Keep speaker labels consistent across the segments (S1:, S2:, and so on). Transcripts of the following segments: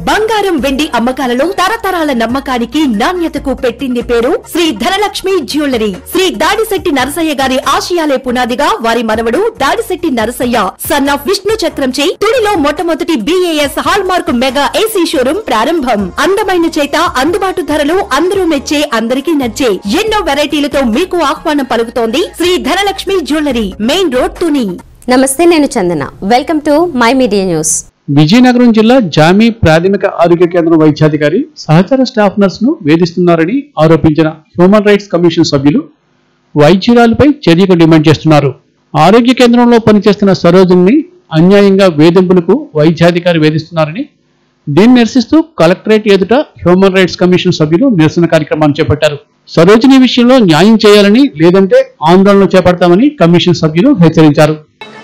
S1: బంగారం వెండి అమ్మకాలలో తరతరాల నమ్మకానికి నాణ్యతకు పెట్టింది పేరు శ్రీ ధనలక్ష్మి జ్యువెలరీ శ్రీ దాడిశెట్టి నరసయ్య గారి ఆశయాలే పునాదిగా వారి మనవడు దాడిశెట్టి నరసయ్య సన్ ఆఫ్ విష్ణు చక్రంచే తుడిలో మొట్టమొదటి BIS hallmark mega AC showroom ప్రారంభం అందమైన చేత అందుబాటు ధరలు అందరూ మెచ్చే అందరికీ నచ్చే ఎన్నో వెరైటీలతో మీకు ఆహ్వానం పలుకుతోంది Sri Dhanalakshmi jewellery main road Tuni
S2: నమస్తే నేను Chandana welcome to my media news
S3: Vizianagaram జిల్లా జామీ ప్రాథమిక ఆరోగ్య కేంద్రం వైద్యాధికారి సహచర స్టాఫ్ నర్సును వేధిస్తున్నారని ఆరోపించిన హ్యూమన్ రైట్స్ కమిషన్ సభ్యులు వైద్యురాలపై చర్యకు డిమాండ్ చేస్తున్నారు ఆరోగ్య కేంద్రంలో పనిచేస్తున్న సరోజిని అన్యాయంగా వేధింపులకు వైద్యాధికారి వేధిస్తున్నారని దీన్ని నిరసిస్తూ కలెక్టరేట్ ఎదుట హ్యూమన్ రైట్స్ కమిషన్ సభ్యులు నిరసన కార్యక్రమాన్ని చేపట్టారు సరోజిని విషయంలో న్యాయం చేయాలని లేదంటే ఆందోళన చేపడతామని కమిషన్ సభ్యులు హెచ్చరించారు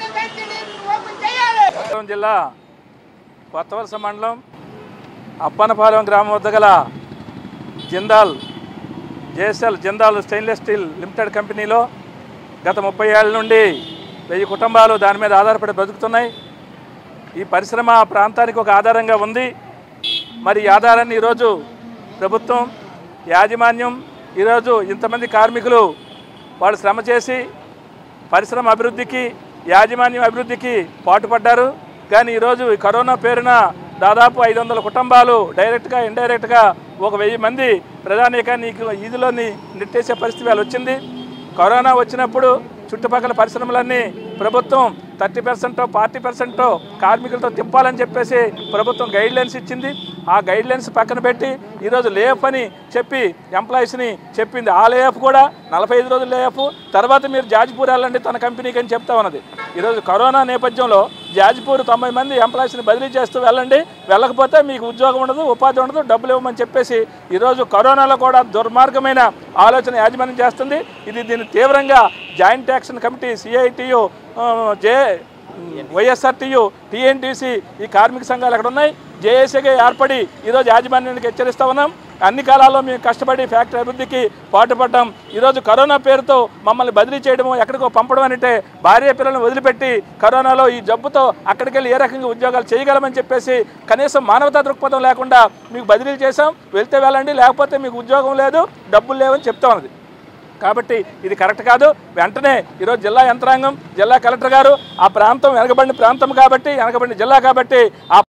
S4: విజయనగరం జిల్లా కొత్తవలస మండలం అప్పనపాలెం గ్రామం వద్ద గల Jindal JSL Jindal stainless steel limited కంపెనీలో గత ముప్పై ఏళ్ళ నుండి వెయ్యి కుటుంబాలు దాని మీద ఆధారపడి బతుకుతున్నాయి ఈ పరిశ్రమ ఆ ప్రాంతానికి ఒక ఆధారంగా ఉంది మరి ఈ ఆధారాన్ని ఈరోజు ప్రభుత్వం యాజమాన్యం ఈరోజు ఇంతమంది కార్మికులు వాళ్ళు శ్రమ చేసి పరిశ్రమ అభివృద్ధికి యాజమాన్యం అభివృద్ధికి పాటుపడ్డారు కానీ ఈరోజు ఈ కరోనా పేరున దాదాపు ఐదు వందల కుటుంబాలు డైరెక్ట్గా ఇండైరెక్ట్గా ఒక వెయ్యి మంది ప్రధానికానికి ఈదులోని నెట్టేసే పరిస్థితి వాళ్ళు వచ్చింది కరోనా వచ్చినప్పుడు చుట్టుపక్కల పరిశ్రమలన్నీ ప్రభుత్వం థర్టీ పర్సెంటో ఫార్టీ పర్సెంటో కార్మికులతో తిప్పాలని చెప్పేసి ప్రభుత్వం గైడ్ లైన్స్ ఇచ్చింది ఆ గైడ్ లైన్స్ పక్కన పెట్టి ఈరోజు లేఫ్ అని చెప్పి ఎంప్లాయీస్ని చెప్పింది ఆ లేఫ్ కూడా నలభై ఐదు రోజులు లేఫ్ తర్వాత మీరు జాజిపూర్ వెళ్ళండి తన కంపెనీకి అని చెప్తా ఉన్నది ఈరోజు కరోనా నేపథ్యంలో జాజిపూర్ తొంభై మంది ఎంప్లాయీస్ని బదిలీ చేస్తూ వెళ్ళండి వెళ్ళకపోతే మీకు ఉద్యోగం ఉండదు ఉపాధి ఉండదు డబ్బులు ఇవ్వమని చెప్పేసి ఈరోజు కరోనాలో కూడా దుర్మార్గమైన ఆలోచన యాజమాన్యం చేస్తుంది ఇది దీన్ని తీవ్రంగా జాయింట్ యాక్షన్ కమిటీ సిఐటియు జే వైఎస్ఆర్టీయు టీఎన్టీసీ ఈ కార్మిక సంఘాలు అక్కడ ఉన్నాయి జేఏసీగా ఏర్పడి ఈరోజు యాజమాన్యానికి హెచ్చరిస్తా ఉన్నాం అన్ని కాలాల్లో మేము కష్టపడి ఫ్యాక్టరీ అభివృద్ధికి పాటుపడ్డాం ఈరోజు కరోనా పేరుతో మమ్మల్ని బదిలీ చేయడము ఎక్కడికో పంపడం అంటే భార్య పిల్లలను వదిలిపెట్టి కరోనాలో ఈ జబ్బుతో అక్కడికి వెళ్ళి ఏ రకంగా ఉద్యోగాలు చేయగలమని చెప్పేసి కనీసం మానవతా దృక్పథం లేకుండా మీకు బదిలీ చేసాం వెళ్తే వెళ్ళండి లేకపోతే మీకు ఉద్యోగం లేదు డబ్బులు లేవని చెప్తా ఉన్నది కాబట్టి ఇది కరెక్ట్ కాదు వెంటనే ఈరోజు జిల్లా యంత్రాంగం జిల్లా కలెక్టర్ గారు ఆ ప్రాంతం వెనకబడిన ప్రాంతం కాబట్టి వెనకబడిన జిల్లా కాబట్టి ఆ